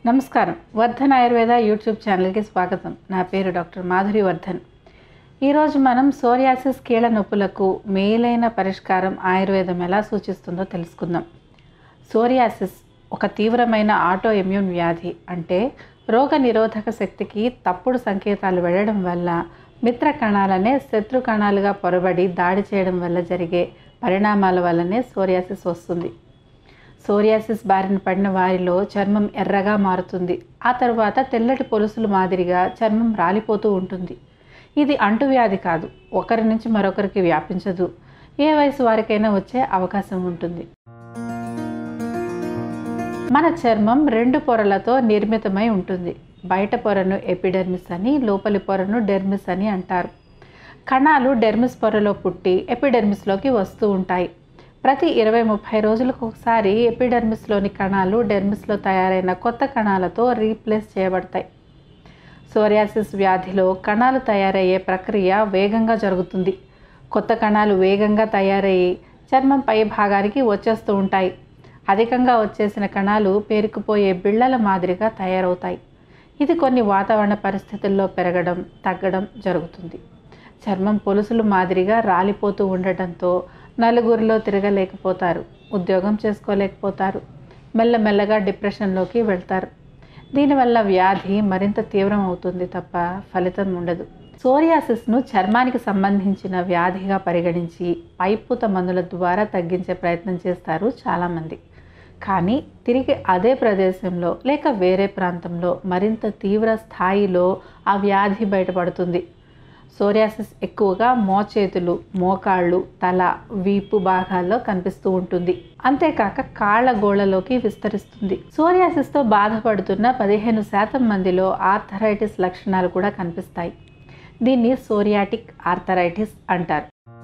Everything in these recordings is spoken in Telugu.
నమస్కారం వర్ధన్ ఆయుర్వేద యూట్యూబ్ ఛానల్కి స్వాగతం నా పేరు డాక్టర్ మాధురి వర్ధన్ ఈరోజు మనం సోరియాసిస్ కీళ్ళ నొప్పులకు మేలైన పరిష్కారం ఆయుర్వేదం ఎలా సూచిస్తుందో తెలుసుకుందాం సోరియాసిస్ ఒక తీవ్రమైన ఆటో ఇమ్యూన్ వ్యాధి అంటే రోగ నిరోధక శక్తికి తప్పుడు సంకేతాలు వెళ్ళడం వల్ల మిత్ర కణాలనే శత్రు కణాలుగా పొరబడి దాడి చేయడం వల్ల జరిగే పరిణామాల వల్లనే సోరియాసిస్ వస్తుంది సోరియాసిస్ బారిన పడిన వారిలో చర్మం ఎర్రగా మారుతుంది ఆ తర్వాత తెల్లటి పొలుసులు మాదిరిగా చర్మం రాలిపోతూ ఉంటుంది ఇది అంటువ్యాధి కాదు ఒకరి నుంచి మరొకరికి వ్యాపించదు ఏ వయసు వారికైనా వచ్చే అవకాశం ఉంటుంది మన చర్మం రెండు పొరలతో నిర్మితమై ఉంటుంది బయట పొరను ఎపిడెర్మిస్ అని లోపలి పొరను డెర్మిస్ అని అంటారు కణాలు డెర్మిస్ పొరలో పుట్టి ఎపిడెర్మిస్లోకి వస్తూ ఉంటాయి ప్రతి ఇరవై ముప్పై రోజులకు ఒకసారి ఎపిడెర్మిస్లోని కణాలు డెర్మిస్లో తయారైన కొత్త కణాలతో రీప్లేస్ చేయబడతాయి సోరియాసిస్ వ్యాధిలో కణాలు తయారయ్యే ప్రక్రియ వేగంగా జరుగుతుంది కొత్త కణాలు వేగంగా తయారయ్యి చర్మం పై భాగానికి వచ్చేస్తూ ఉంటాయి అధికంగా వచ్చేసిన కణాలు పేరుకుపోయే బిళ్ళల మాదిరిగా తయారవుతాయి ఇది కొన్ని వాతావరణ పరిస్థితుల్లో పెరగడం తగ్గడం జరుగుతుంది చర్మం పొలుసులు మాదిరిగా రాలిపోతూ ఉండటంతో నలుగురిలో తిరగలేకపోతారు ఉద్యోగం చేసుకోలేకపోతారు మెల్లమెల్లగా డిప్రెషన్లోకి వెళ్తారు దీనివల్ల వ్యాధి మరింత తీవ్రం అవుతుంది తప్ప ఫలితం ఉండదు సోరియాసిస్ను చర్మానికి సంబంధించిన వ్యాధిగా పరిగణించి పైపూత మందుల ద్వారా తగ్గించే ప్రయత్నం చేస్తారు చాలామంది కానీ తిరిగి అదే ప్రదేశంలో లేక వేరే ప్రాంతంలో మరింత తీవ్ర స్థాయిలో ఆ వ్యాధి బయటపడుతుంది సోరియాసిస్ ఎక్కువగా మోచేతులు మోకాళ్ళు తల వీపు భాగాల్లో కనిపిస్తూ ఉంటుంది అంతేకాక కాళ్ళ గోళ్లలోకి విస్తరిస్తుంది సోరియాసిస్తో బాధపడుతున్న పదిహేను శాతం మందిలో ఆర్థరైటిస్ లక్షణాలు కూడా కనిపిస్తాయి దీన్ని సోరియాటిక్ ఆర్థరైటిస్ అంటారు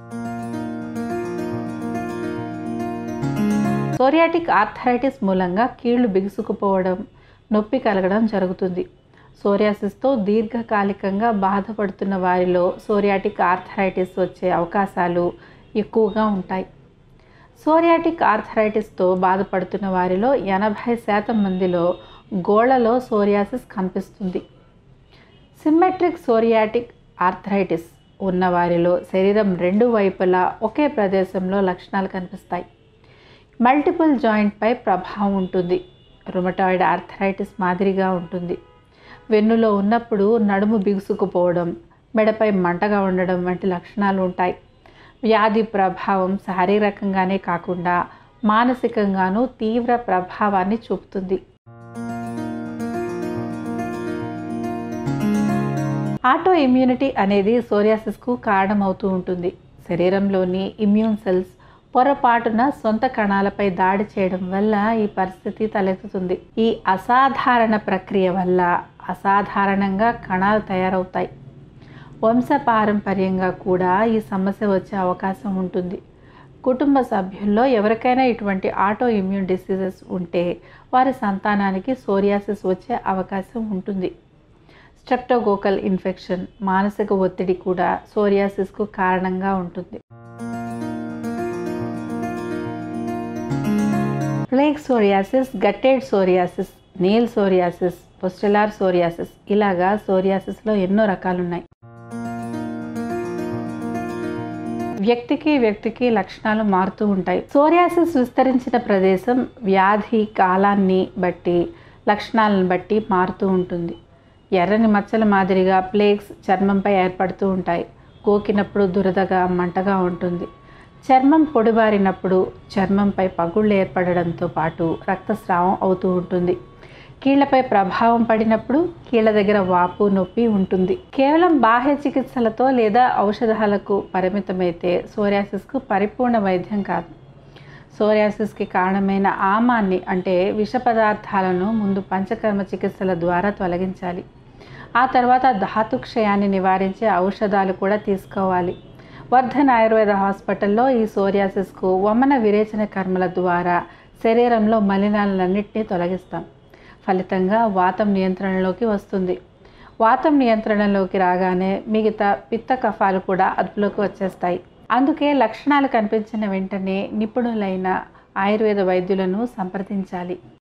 సోరియాటిక్ ఆర్థరైటిస్ మూలంగా కీళ్లు బిగుసుకుపోవడం నొప్పి కలగడం జరుగుతుంది సోరియాసిస్తో దీర్ఘకాలికంగా బాధపడుతున్న వారిలో సోరియాటిక్ ఆర్థరైటిస్ వచ్చే అవకాశాలు ఎక్కువగా ఉంటాయి సోరియాటిక్ ఆర్థరైటిస్తో బాధపడుతున్న వారిలో ఎనభై శాతం మందిలో గోళ్లలో సోరియాసిస్ కనిపిస్తుంది సిమ్మెట్రిక్ సోరియాటిక్ ఆర్థరైటిస్ ఉన్న వారిలో శరీరం రెండు వైపులా ఒకే ప్రదేశంలో లక్షణాలు కనిపిస్తాయి మల్టిపుల్ జాయింట్పై ప్రభావం ఉంటుంది రుమటాయిడ్ ఆర్థరైటిస్ మాదిరిగా ఉంటుంది వెన్నులో ఉన్నప్పుడు నడుము బిగుసుకుపోవడం మెడపై మంటగా ఉండడం వంటి లక్షణాలు ఉంటాయి వ్యాధి ప్రభావం శారీరకంగానే కాకుండా మానసికంగానూ తీవ్ర ప్రభావాన్ని చూపుతుంది ఆటో ఇమ్యూనిటీ అనేది సోరియాసిస్కు కారణమవుతూ ఉంటుంది శరీరంలోని ఇమ్యూన్ సెల్స్ పొరపాటున సొంత కణాలపై దాడి చేయడం వల్ల ఈ పరిస్థితి తలెత్తుతుంది ఈ అసాధారణ ప్రక్రియ వల్ల అసాధారణంగా కణాలు తయారవుతాయి వంశపారంపర్యంగా కూడా ఈ సమస్య వచ్చే అవకాశం ఉంటుంది కుటుంబ సభ్యుల్లో ఎవరికైనా ఇటువంటి ఆటో ఇమ్యూన్ డిసీజెస్ ఉంటే వారి సంతానానికి సోరియాసిస్ వచ్చే అవకాశం ఉంటుంది స్ట్రెప్టోగోకల్ ఇన్ఫెక్షన్ మానసిక ఒత్తిడి కూడా సోరియాసిస్కు కారణంగా ఉంటుంది plaque psoriasis guttate psoriasis nail psoriasis pustular psoriasis ఇలాగా సోరియాసిస్లో ఎన్నో రకాలున్నాయి వ్యక్తికి వ్యక్తికి లక్షణాలు మారుతూ ఉంటాయి సోరియాసిస్ విస్తరించిన ప్రదేశం వ్యాధి కాలాన్ని బట్టి లక్షణాలను బట్టి మారుతూ ఉంటుంది ఎర్రని మచ్చల మాదిరిగా ప్లేగ్స్ చర్మంపై ఏర్పడుతూ ఉంటాయి గోకినప్పుడు దురదగా మంటగా ఉంటుంది చర్మం పొడిబారినప్పుడు చర్మంపై పగుళ్ళు ఏర్పడడంతో పాటు రక్తస్రావం అవుతూ ఉంటుంది కీళ్లపై ప్రభావం పడినప్పుడు కీళ్ల దగ్గర వాపు నొప్పి ఉంటుంది కేవలం బాహ్య చికిత్సలతో లేదా ఔషధాలకు పరిమితమైతే సోరియాసిస్కు పరిపూర్ణ వైద్యం కాదు సోరియాసిస్కి కారణమైన ఆమాన్ని అంటే విష పదార్థాలను ముందు పంచకర్మ చికిత్సల ద్వారా తొలగించాలి ఆ తర్వాత ధాతు క్షయాన్ని నివారించే ఔషధాలు కూడా తీసుకోవాలి వర్ధన్ ఆయుర్వేద హాస్పిటల్లో ఈ సోరియాసిస్కు వమన విరేచన కర్మల ద్వారా శరీరంలో మలినాలన్నింటినీ తొలగిస్తాం ఫలితంగా వాతం నియంత్రణలోకి వస్తుంది వాతం నియంత్రణలోకి రాగానే మిగతా పిత్త కఫాలు కూడా అదుపులోకి వచ్చేస్తాయి అందుకే లక్షణాలు కనిపించిన వెంటనే నిపుణులైన ఆయుర్వేద వైద్యులను సంప్రదించాలి